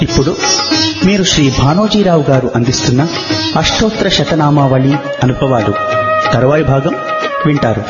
ఇప్పుడు మీరు శ్రీ భానోజీరావు గారు అందిస్తున్న అష్టోత్తర శతనామావళి అనుభవాలు తరువాయి భాగం వింటారు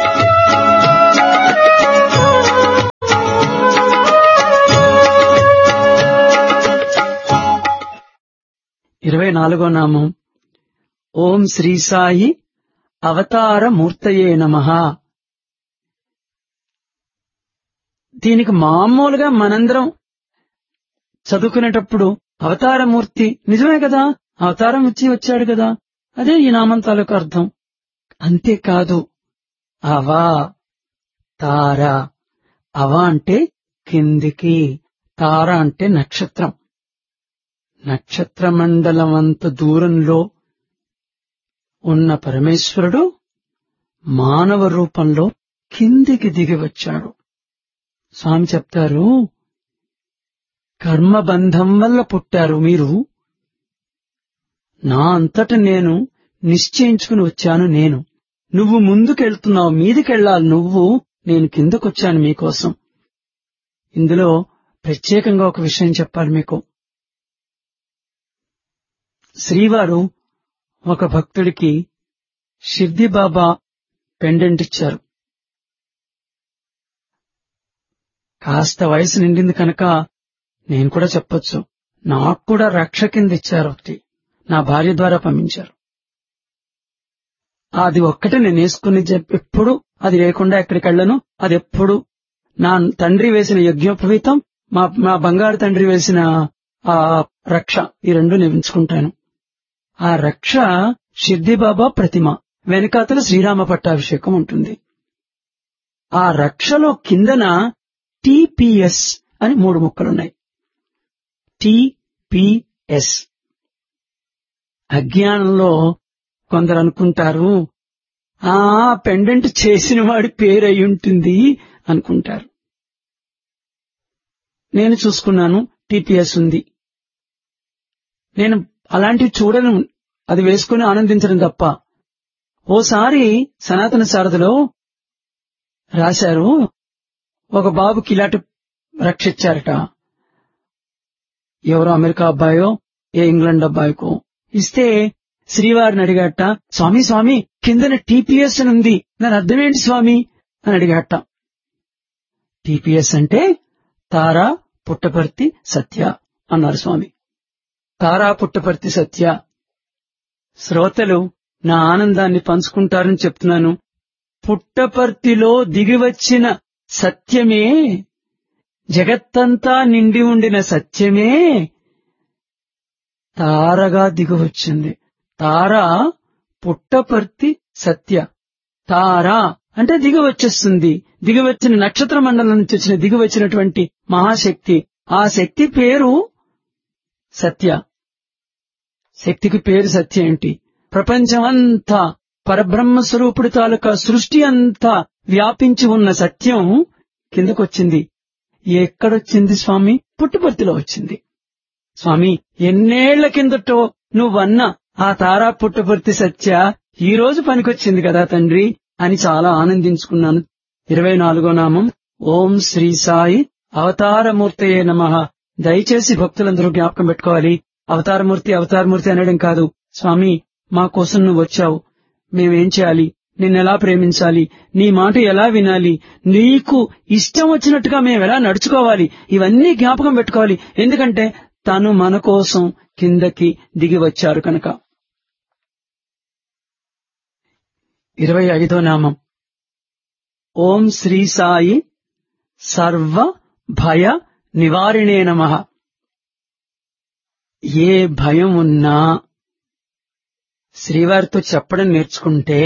ఇరవై నాలుగో నామం ఓం శ్రీ సాయి అవతార మూర్తయే నమ దీనికి మామూలుగా మనందరం చదువుకునేటప్పుడు అవతారమూర్తి నిజమే కదా అవతారం వచ్చి వచ్చాడు కదా అదే ఈ నామం తాలూకు అర్థం అంతేకాదు అవా తార అవ అంటే కిందికి తార అంటే నక్షత్రం నక్షత్ర మండలం అంత దూరంలో ఉన్న పరమేశ్వరుడు మానవ రూపంలో కిందికి దిగి వచ్చాడు స్వామి చెప్తారు కర్మబంధం వల్ల పుట్టారు మీరు నా అంతట నేను నిశ్చయించుకుని వచ్చాను నేను నువ్వు ముందుకెళ్తున్నావు మీదికెళ్ళాలి నువ్వు నేను కిందకొచ్చాను మీకోసం ఇందులో ప్రత్యేకంగా ఒక విషయం చెప్పాలి మీకు శ్రీవారు ఒక భక్తుడికి షిర్ది బాబా పెండెంట్ ఇచ్చారు కాస్త వయసు నిండింది కనుక నేను కూడా చెప్పొచ్చు నాకు కూడా రక్ష కింద ఇచ్చారు ఒకటి నా భార్య ద్వారా పంపించారు అది ఒక్కటే నేను వేసుకుని చెప్పి ఎప్పుడు అది లేకుండా ఎక్కడికి వెళ్ళను అది ఎప్పుడు నా తండ్రి వేసిన యజ్ఞోపవీతం మా మా బంగారు తండ్రి వేసిన ఆ రక్ష ఈ రెండు నేను ఉంచుకుంటాను ఆ రక్ష సిద్ధిబాబా ప్రతిమ వెనకాతల శ్రీరామ పట్టాభిషేకం ఉంటుంది ఆ రక్షలో కిందన టిపిఎస్ అని మూడు ముక్కలున్నాయి టిపిఎస్ అజ్ఞానంలో కొందరు అనుకుంటారు ఆ పెండెంట్ చేసిన వాడి పేరు అయి ఉంటుంది అనుకుంటారు నేను చూసుకున్నాను టిపిఎస్ ఉంది నేను అలాంటివి చూడను అది వేసుకుని ఆనందించడం తప్ప ఓసారి సనాతన శారదలో రాశారు ఒక బాబుకి ఇలాంటి రక్షించారట ఎవరో అమెరికా అబ్బాయో ఏ ఇంగ్లాండ్ అబ్బాయికో ఇస్తే శ్రీవారిని అడిగాట స్వామి స్వామి కిందన టీపీఎస్ అని ఉంది దాని అర్థం ఏంటి స్వామి అని అడిగాట టీపీఎస్ అంటే తారా పుట్టపర్తి సత్య అన్నారు స్వామి తారా పుట్టపర్తి సత్య శ్రోతలు నా ఆనందాన్ని పంచుకుంటారని చెప్తున్నాను పుట్టపర్తిలో దిగివచ్చిన సత్యమే జగత్తంతా నిండి ఉండిన సత్యమే తారగా దిగివచ్చింది తార పుట్టపర్తి సత్య తార అంటే దిగి వచ్చేస్తుంది దిగి వచ్చిన నక్షత్ర మండలం నుంచి వచ్చిన దిగి వచ్చినటువంటి మహాశక్తి ఆ శక్తి పేరు సత్య శక్తికి పేరు సత్య ఏంటి ప్రపంచమంతా పరబ్రహ్మ స్వరూపుడి తాలూకా సృష్టి అంతా వ్యాపించి ఉన్న సత్యం కిందకొచ్చింది ఎక్కడొచ్చింది స్వామి పుట్టుపర్తిలో వచ్చింది స్వామి ఎన్నేళ్ల కిందటో నువ్వన్న ఆ తారా పుట్టుపర్తి సత్య ఈ రోజు పనికొచ్చింది కదా తండ్రి అని చాలా ఆనందించుకున్నాను ఇరవై నాలుగో నామం ఓం శ్రీ సాయి అవతారమూర్తయే నమ దయచేసి భక్తులందరూ జ్ఞాపకం పెట్టుకోవాలి అవతారమూర్తి అవతారమూర్తి అనడం కాదు స్వామి మా కోసం నువ్వు వచ్చావు మేమేం చేయాలి నిన్నెలా ప్రేమించాలి నీ మాట ఎలా వినాలి నీకు ఇష్టం వచ్చినట్టుగా మేము ఎలా నడుచుకోవాలి ఇవన్నీ జ్ఞాపకం పెట్టుకోవాలి ఎందుకంటే తను మన కోసం కిందకి దిగి వచ్చారు కనుక ఇరవై ఐదో నామం ఓం శ్రీ సాయి సర్వ భయ నివారిణే నమ ఏ భయం ఉన్నా శ్రీవారితో చెప్పడం నేర్చుకుంటే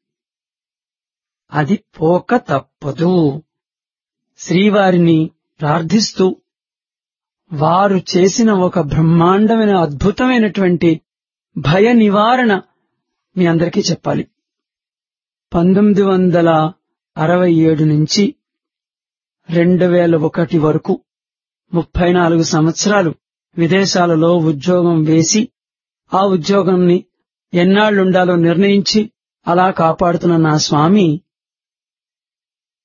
అది పోక తప్పదు శ్రీవారిని ప్రార్థిస్తూ వారు చేసిన ఒక బ్రహ్మాండమైన అద్భుతమైనటువంటి భయ నివారణ మీ అందరికీ చెప్పాలి పంతొమ్మిది వందల అరవై ఏడు నుంచి రెండు వేల ఒకటి వరకు ముప్పై నాలుగు సంవత్సరాలు విదేశాలలో ఉద్యోగం వేసి ఆ ఉద్యోగంని ఎన్నాళ్లుండాలో నిర్ణయించి అలా కాపాడుతున్న నా స్వామి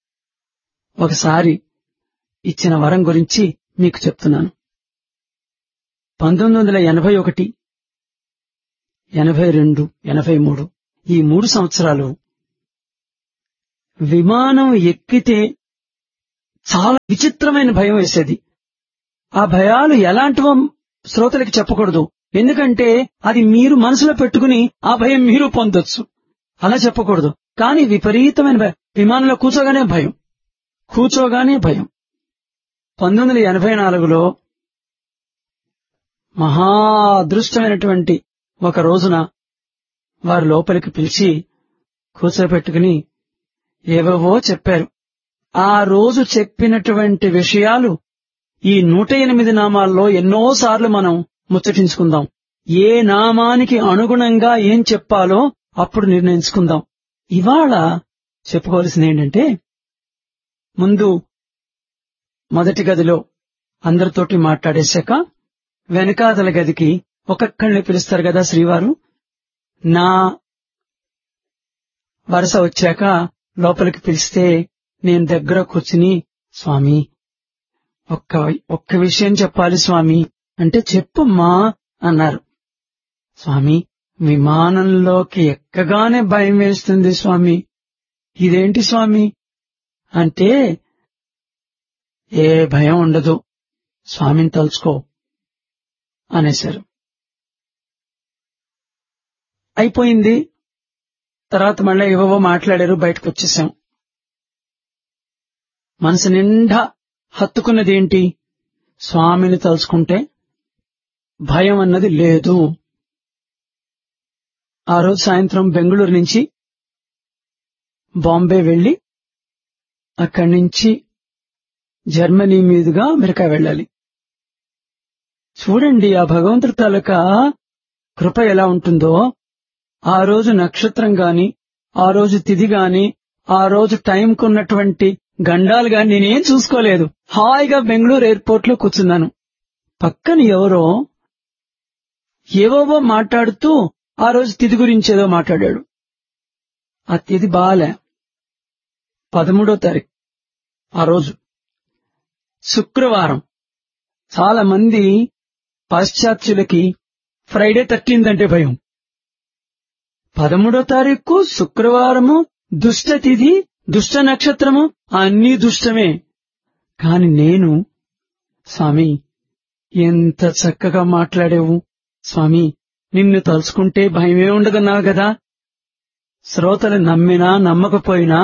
ఒకసారి ఇచ్చిన వరం గురించి మీకు చెప్తున్నాను పంతొమ్మిది వందల ఎనభై ఒకటి ఎనభై రెండు ఎనభై మూడు ఈ మూడు సంవత్సరాలు విమానం ఎక్కితే చాలా విచిత్రమైన భయం వేసేది ఆ భయాలు ఎలాంటివో శ్రోతలకి చెప్పకూడదు ఎందుకంటే అది మీరు మనసులో పెట్టుకుని ఆ భయం మీరు పొందొచ్చు అలా చెప్పకూడదు కానీ విపరీతమైన భయం విమానంలో కూర్చోగానే భయం కూర్చోగానే భయం పంతొమ్మిది వందల ఎనభై నాలుగులో మహా అదృష్టమైనటువంటి ఒక రోజున వారు లోపలికి పిలిచి కూర్చోబెట్టుకుని ఏవేవో చెప్పారు ఆ రోజు చెప్పినటువంటి విషయాలు ఈ నూట ఎనిమిది నామాల్లో ఎన్నోసార్లు మనం ముచ్చటించుకుందాం ఏ నామానికి అనుగుణంగా ఏం చెప్పాలో అప్పుడు నిర్ణయించుకుందాం ఇవాళ చెప్పుకోవాల్సింది ఏంటంటే ముందు మొదటి గదిలో అందరితోటి మాట్లాడేశాక వెనకాదల గదికి ఒక్కొక్కళ్ళని పిలుస్తారు కదా శ్రీవారు నా వరుస వచ్చాక లోపలికి పిలిస్తే నేను దగ్గర కూర్చుని స్వామి ఒక్క ఒక్క విషయం చెప్పాలి స్వామి అంటే చెప్పమ్మా అన్నారు స్వామి విమానంలోకి ఎక్కగానే భయం వేస్తుంది స్వామి ఇదేంటి స్వామి అంటే ఏ భయం ఉండదు స్వామిని తలుచుకో అనేశారు అయిపోయింది తర్వాత మళ్ళీ ఏవేవో మాట్లాడారు బయటకు వచ్చేసాం మనసు నిండా హత్తుకున్నది ఏంటి స్వామిని తలుచుకుంటే భయం అన్నది లేదు ఆ రోజు సాయంత్రం బెంగళూరు నుంచి బాంబే వెళ్లి అక్కడి నుంచి జర్మనీ మీదుగా అమెరికా వెళ్ళాలి చూడండి ఆ భగవంతుడి తాలూకా కృప ఎలా ఉంటుందో ఆ రోజు నక్షత్రం గాని ఆ రోజు తిథి గాని ఆ రోజు టైంకు ఉన్నటువంటి గండాలు గాని నేనేం చూసుకోలేదు హాయిగా బెంగళూరు ఎయిర్పోర్ట్ లో కూర్చున్నాను పక్కన ఎవరో ఏవోవో మాట్లాడుతూ ఆ రోజు తిథి గురించి ఏదో మాట్లాడాడు ఆ తిథి బాలే పదమూడో తారీఖు ఆ రోజు శుక్రవారం చాలా మంది పాశ్చాత్యులకి ఫ్రైడే థర్టీన్త్ అంటే భయం పదమూడో తారీఖు శుక్రవారము దుష్ట తిథి దుష్ట నక్షత్రము అన్నీ దుష్టమే కాని నేను స్వామి ఎంత చక్కగా మాట్లాడేవు స్వామి నిన్ను తలుచుకుంటే భయమే ఉండదన్నావు కదా శ్రోతలు నమ్మినా నమ్మకపోయినా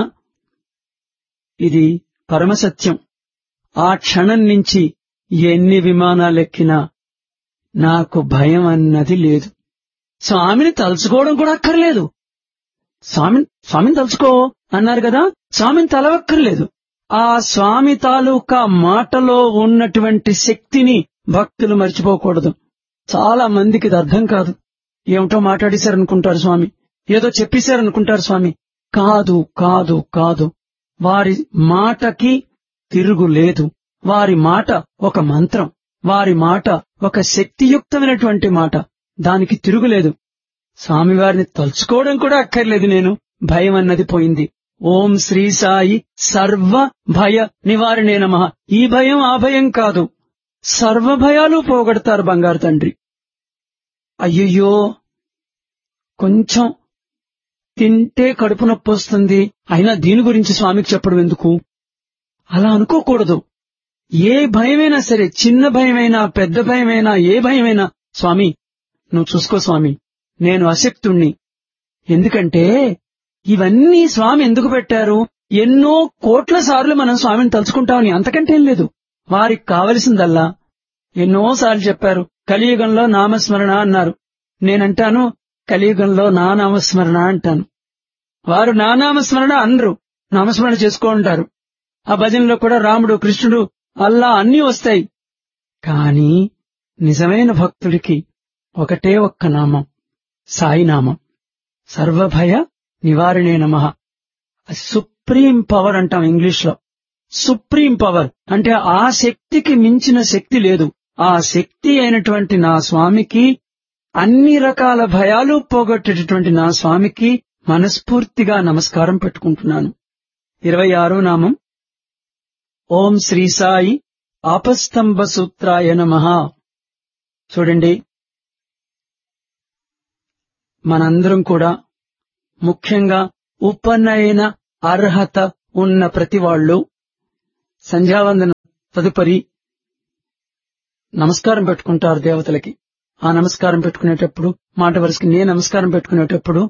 ఇది పరమసత్యం ఆ క్షణం నుంచి ఎన్ని విమానాలెక్కినా నాకు భయం అన్నది లేదు స్వామిని తలుచుకోవడం కూడా అక్కర్లేదు స్వామి స్వామిని తలుచుకో అన్నారు కదా స్వామిని తలవక్కర్లేదు ఆ స్వామి తాలూకా మాటలో ఉన్నటువంటి శక్తిని భక్తులు మర్చిపోకూడదు చాలా మందికి ఇది అర్థం కాదు ఏమిటో మాట్లాడేశారనుకుంటారు స్వామి ఏదో చెప్పేశారనుకుంటారు స్వామి కాదు కాదు కాదు వారి మాటకి తిరుగు లేదు వారి మాట ఒక మంత్రం వారి మాట ఒక శక్తియుక్తమైనటువంటి మాట దానికి తిరుగులేదు స్వామివారిని తలుచుకోవడం కూడా అక్కర్లేదు నేను భయం అన్నది పోయింది ఓం శ్రీ సాయి సర్వ భయ నివారణే నమ ఈ భయం ఆ భయం కాదు సర్వ భయాలు పోగొడతారు బంగారు తండ్రి అయ్యయ్యో కొంచెం తింటే కడుపు నొప్పి వస్తుంది అయినా దీని గురించి స్వామికి చెప్పడం ఎందుకు అలా అనుకోకూడదు ఏ భయమైనా సరే చిన్న భయమైనా పెద్ద భయమైనా ఏ భయమైనా స్వామి నువ్వు చూసుకో స్వామి నేను అశక్తుణ్ణి ఎందుకంటే ఇవన్నీ స్వామి ఎందుకు పెట్టారు ఎన్నో కోట్ల సార్లు మనం స్వామిని తలుచుకుంటామని అంతకంటే ఏం లేదు వారికి కావలసిందల్లా ఎన్నోసార్లు చెప్పారు కలియుగంలో నామస్మరణ అన్నారు నేనంటాను కలియుగంలో నా నామస్మరణ అంటాను వారు నా నామస్మరణ అనరు నామస్మరణ చేసుకుంటారు ఆ భజనలో కూడా రాముడు కృష్ణుడు అల్లా అన్నీ వస్తాయి కాని నిజమైన భక్తుడికి ఒకటే ఒక్క నామం సాయినామం సర్వభయ నివారణే నమ సుప్రీం పవర్ అంటాం ఇంగ్లీష్ లో సుప్రీం పవర్ అంటే ఆ శక్తికి మించిన శక్తి లేదు ఆ శక్తి అయినటువంటి నా స్వామికి అన్ని రకాల భయాలు పోగొట్టేటటువంటి నా స్వామికి మనస్ఫూర్తిగా నమస్కారం పెట్టుకుంటున్నాను ఇరవై ఆరో నామం ఓం శ్రీ సాయి ఆపస్తంభ సూత్రాయ నమః చూడండి మనందరం కూడా ముఖ్యంగా ఉపనయన అర్హత ఉన్న ప్రతి వాళ్ళు సంధ్యావందనం తదుపరి నమస్కారం పెట్టుకుంటారు దేవతలకి ఆ నమస్కారం పెట్టుకునేటప్పుడు మాట వరుసకి నేను నమస్కారం పెట్టుకునేటప్పుడు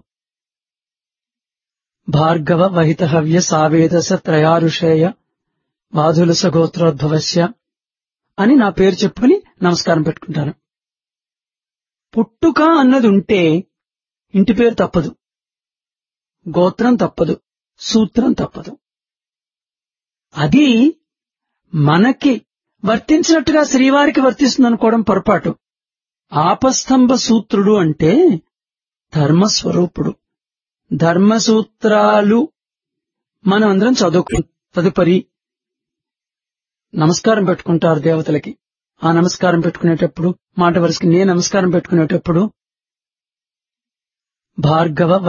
భార్గవ వహిత హవ్య సావేదస త్రయారుషేయ బాధులస గోత్రోద్భవస్య అని నా పేరు చెప్పుకుని నమస్కారం పెట్టుకుంటాను పుట్టుక అన్నది ఉంటే ఇంటి పేరు తప్పదు గోత్రం తప్పదు సూత్రం తప్పదు అది మనకి వర్తించినట్టుగా శ్రీవారికి వర్తిస్తుంది అనుకోవడం పొరపాటు ఆపస్తంభ సూత్రుడు అంటే ధర్మస్వరూపుడు ధర్మసూత్రాలు మనం అందరం చదువుకు తదుపరి నమస్కారం పెట్టుకుంటారు దేవతలకి ఆ నమస్కారం పెట్టుకునేటప్పుడు మాట వరుసకి నేను నమస్కారం పెట్టుకునేటప్పుడు భార్గవ